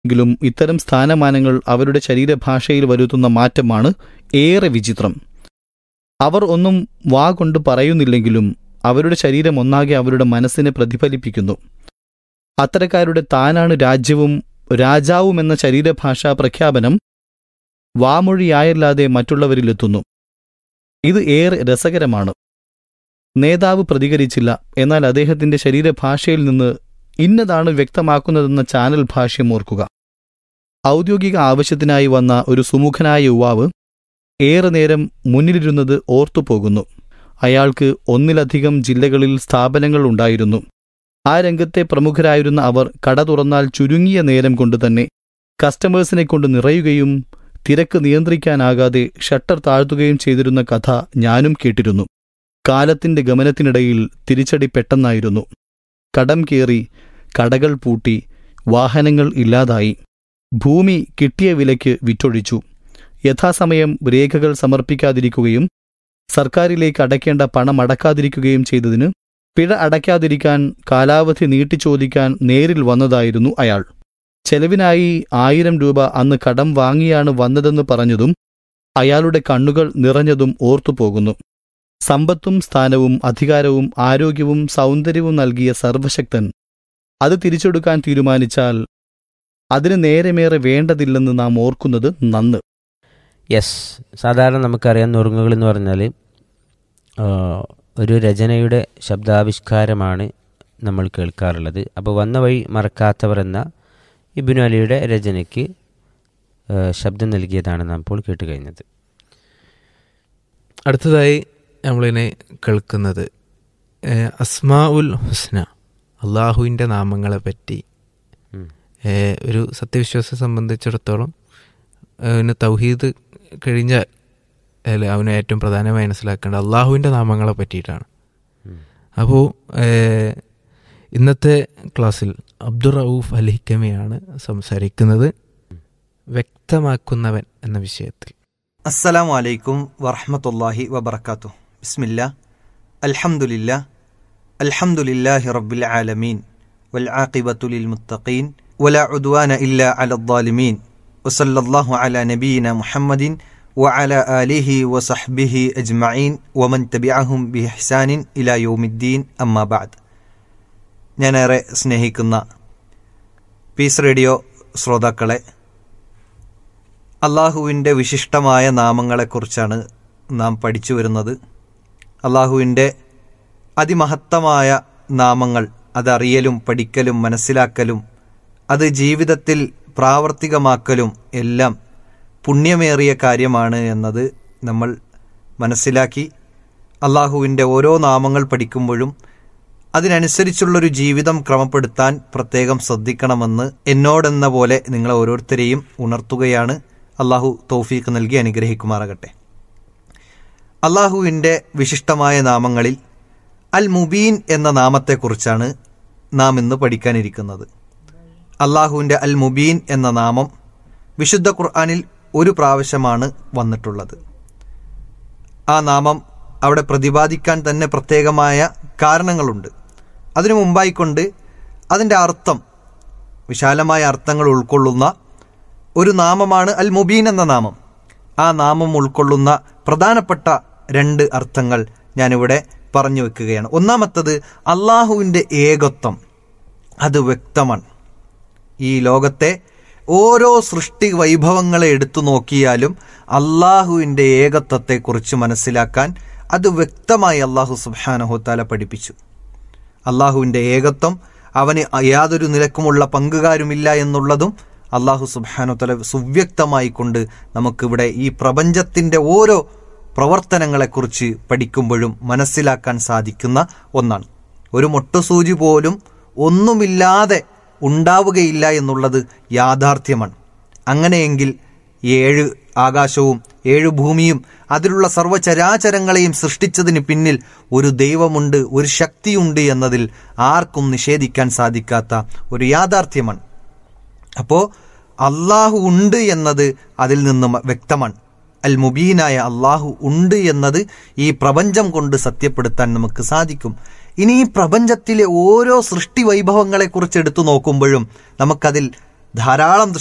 എങ്കിലും ഇത്തരം സ്ഥാനമാനങ്ങൾ അവരുടെ ശരീരഭാഷയിൽ വരുത്തുന്ന മാറ്റമാണ് ഏറെ വിചിത്രം അവർ ഒന്നും വാ കൊണ്ട് പറയുന്നില്ലെങ്കിലും അവരുടെ ശരീരം ഒന്നാകെ അവരുടെ മനസ്സിനെ പ്രതിഫലിപ്പിക്കുന്നു അത്തരക്കാരുടെ താനാണ് രാജ്യവും രാജാവുമെന്ന ശരീരഭാഷാ പ്രഖ്യാപനം വാമൊഴിയായല്ലാതെ മറ്റുള്ളവരിലെത്തുന്നു ഇത് ഏറെ രസകരമാണ് നേതാവ് പ്രതികരിച്ചില്ല എന്നാൽ അദ്ദേഹത്തിന്റെ ശരീരഭാഷയിൽ നിന്ന് ഇന്നതാണ് വ്യക്തമാക്കുന്നതെന്ന ചാനൽ ഭാഷ്യം ഓർക്കുക ഔദ്യോഗിക ആവശ്യത്തിനായി വന്ന ഒരു സുമുഖനായ യുവാവ് ഏറെ നേരം മുന്നിലിരുന്നത് ഓർത്തുപോകുന്നു അയാൾക്ക് ഒന്നിലധികം ജില്ലകളിൽ സ്ഥാപനങ്ങൾ ഉണ്ടായിരുന്നു ആ രംഗത്തെ പ്രമുഖരായിരുന്ന അവർ കട തുറന്നാൽ ചുരുങ്ങിയ നേരം കൊണ്ട് തന്നെ കസ്റ്റമേഴ്സിനെ കൊണ്ട് നിറയുകയും തിരക്ക് നിയന്ത്രിക്കാനാകാതെ ഷട്ടർ താഴ്ത്തുകയും ചെയ്തിരുന്ന കഥ ഞാനും കേട്ടിരുന്നു കാലത്തിന്റെ ഗമനത്തിനിടയിൽ തിരിച്ചടി പെട്ടെന്നായിരുന്നു കടം കയറി കടകൾ പൂട്ടി വാഹനങ്ങൾ ഇല്ലാതായി ഭൂമി കിട്ടിയ വിലയ്ക്ക് വിറ്റൊഴിച്ചു യഥാസമയം രേഖകൾ സമർപ്പിക്കാതിരിക്കുകയും സർക്കാരിലേക്ക് അടയ്ക്കേണ്ട പണം അടക്കാതിരിക്കുകയും ചെയ്തതിന് പിഴ അടയ്ക്കാതിരിക്കാൻ കാലാവധി നീട്ടിച്ചോദിക്കാൻ നേരിൽ വന്നതായിരുന്നു അയാൾ ചെലവിനായി ആയിരം രൂപ അന്ന് കടം വാങ്ങിയാണ് വന്നതെന്ന് പറഞ്ഞതും അയാളുടെ കണ്ണുകൾ നിറഞ്ഞതും ഓർത്തുപോകുന്നു സമ്പത്തും സ്ഥാനവും അധികാരവും ആരോഗ്യവും സൗന്ദര്യവും നൽകിയ സർവശക്തൻ അത് തിരിച്ചെടുക്കാൻ തീരുമാനിച്ചാൽ അതിന് നേരമേറെ വേണ്ടതില്ലെന്ന് നാം ഓർക്കുന്നത് നന്ന് യെസ് സാധാരണ നമുക്കറിയാം നുറുങ്ങുകൾ എന്ന് പറഞ്ഞാൽ ആ, ഒരു രചനയുടെ ശബ്ദാവിഷ്കാരമാണ് നമ്മൾ കേൾക്കാറുള്ളത് അപ്പോൾ വന്ന വഴി മറക്കാത്തവർ എന്ന ഇബിനു അലിയുടെ രചനയ്ക്ക് ആ, ശബ്ദം നൽകിയതാണ് നാം ഇപ്പോൾ കേട്ട് കഴിഞ്ഞത് അടുത്തതായി നമ്മളിനെ കേൾക്കുന്നത് ഏഹ്, അസ്മാ ഉൽ ഹുസ്ന അള്ളാഹുവിൻ്റെ നാമങ്ങളെ പറ്റി ഉം. ഏഹ്, ഒരു സത്യവിശ്വാസിയെ സംബന്ധിച്ചിടത്തോളം അവന് തൗഹീദ് കഴിഞ്ഞാൽ അല്ല അവന് ഏറ്റവും പ്രധാനമായി മനസ്സിലാക്കേണ്ടത് അള്ളാഹുവിൻ്റെ നാമങ്ങളെ പറ്റിയിട്ടാണ് ഉം. അപ്പോൾ ഇന്നത്തെ ക്ലാസ്സിൽ അബ്ദുൾ റൌഫ് അലിഹിക്കമയാണ് സംസാരിക്കുന്നത് വ്യക്തമാക്കുന്നവൻ എന്ന വിഷയത്തിൽ അസ്സലാമു അലൈക്കും വറഹ്മത്തുള്ളാഹി വബർക്കാത്തു ബിസ്മില്ല അൽഹംദുലില്ലാ അൽഹംദുലില്ലാഹി റബ്ബിൽ ആലമീൻ വൽ ആഖിബത്തു ലിൽ മുത്തഖീൻ വലാ ഉദ്വാന ഇല്ലാ അലദ്ദാലിമീൻ വസല്ലല്ലാഹു അലാ നബിയിന മുഹമ്മദിൻ وعلى آله وصحبه أجمعين ومن تبعهم بإحسان إلى يوم الدين أما بعد ഞാനേറെ സ്നേഹിക്കുന്ന പീസ് റേഡിയോ ശ്രോതാക്കളെ അള്ളാഹുവിൻ്റെ വിശിഷ്ടമായ നാമങ്ങളെക്കുറിച്ചാണ് നാം പഠിച്ചു വരുന്നത് അള്ളാഹുവിൻ്റെ അതിമഹത്തമായ നാമങ്ങൾ അതറിയലും പഠിക്കലും മനസ്സിലാക്കലും അത് ജീവിതത്തിൽ പ്രാവർത്തികമാക്കലും എല്ലാം പുണ്യമേറിയ കാര്യമാണ് എന്നത് നമ്മൾ മനസ്സിലാക്കി അള്ളാഹുവിൻ്റെ ഓരോ നാമങ്ങൾ പഠിക്കുമ്പോഴും അതിനനുസരിച്ചുള്ളൊരു ജീവിതം ക്രമപ്പെടുത്താൻ പ്രത്യേകം ശ്രദ്ധിക്കണമെന്ന് എന്നോടെന്ന പോലെ നിങ്ങളെ ഓരോരുത്തരെയും ഉണർത്തുകയാണ് അള്ളാഹു തൗഫീഖ് നൽകി അനുഗ്രഹിക്കുമാറാകട്ടെ അള്ളാഹുവിൻ്റെ വിശിഷ്ടമായ നാമങ്ങളിൽ അൽ മുബീൻ എന്ന നാമത്തെക്കുറിച്ചാണ് നാം ഇന്ന് പഠിക്കാനിരിക്കുന്നത് അള്ളാഹുവിൻ്റെ അൽ മുബീൻ എന്ന നാമം വിശുദ്ധ ഖുർആാനിൽ ഒരു പ്രാവശ്യമാണ് വന്നിട്ടുള്ളത് ആ നാമം അവിടെ പ്രതിപാദിക്കാൻ തന്നെ പ്രത്യേകമായ കാരണങ്ങളുണ്ട് അതിനു മുമ്പായിക്കൊണ്ട് അതിൻ്റെ അർത്ഥം വിശാലമായ അർത്ഥങ്ങൾ ഉൾക്കൊള്ളുന്ന ഒരു നാമമാണ് അൽ മുബീൻ എന്ന നാമം ആ നാമം ഉൾക്കൊള്ളുന്ന പ്രധാനപ്പെട്ട രണ്ട് അർത്ഥങ്ങൾ ഞാനിവിടെ പറഞ്ഞു വെക്കുകയാണ് ഒന്നാമത്തത് അള്ളാഹുവിൻ്റെ ഏകത്വം അത് വ്യക്തമാണ് ഈ ലോകത്തെ ഓരോ സൃഷ്ടി വൈഭവങ്ങളെ എടുത്തു നോക്കിയാലും അള്ളാഹുവിൻ്റെ ഏകത്വത്തെക്കുറിച്ച് മനസ്സിലാക്കാൻ അത് വ്യക്തമായി അള്ളാഹു സുബാനഹുത്താല പഠിപ്പിച്ചു അള്ളാഹുവിൻ്റെ ഏകത്വം അവന് യാതൊരു നിലക്കുമുള്ള പങ്കുകാരുമില്ല എന്നുള്ളതും അള്ളാഹു സുബാനുത്തല സുവ്യക്തമായി കൊണ്ട് നമുക്കിവിടെ ഈ പ്രപഞ്ചത്തിൻ്റെ ഓരോ പ്രവർത്തനങ്ങളെക്കുറിച്ച് പഠിക്കുമ്പോഴും മനസ്സിലാക്കാൻ സാധിക്കുന്ന ഒന്നാണ് ഒരു മൊട്ടുസൂചി പോലും ഒന്നുമില്ലാതെ ഉണ്ടാവുകയില്ല എന്നുള്ളത് യാഥാർത്ഥ്യമാണ് അങ്ങനെയെങ്കിൽ ഏഴ് ആകാശവും ഏഴ് ഭൂമിയും അതിലുള്ള സർവ്വചരാചരങ്ങളെയും സൃഷ്ടിച്ചതിന് പിന്നിൽ ഒരു ദൈവമുണ്ട് ഒരു ശക്തിയുണ്ട് എന്നതിൽ ആർക്കും നിഷേധിക്കാൻ സാധിക്കാത്ത ഒരു യാഥാർത്ഥ്യമാണ് അപ്പോൾ അള്ളാഹു ഉണ്ട് എന്നത് അതിൽ നിന്നും വ്യക്തമാണ് അൽ മുബീനായ അള്ളാഹു ഉണ്ട് എന്നത് ഈ പ്രപഞ്ചം കൊണ്ട് സത്യപ്പെടുത്താൻ നമുക്ക് സാധിക്കും ഇനി ഈ പ്രപഞ്ചത്തിലെ ഓരോ സൃഷ്ടി വൈഭവങ്ങളെക്കുറിച്ച് എടുത്തു നോക്കുമ്പോഴും നമുക്കതിൽ ധാരാളം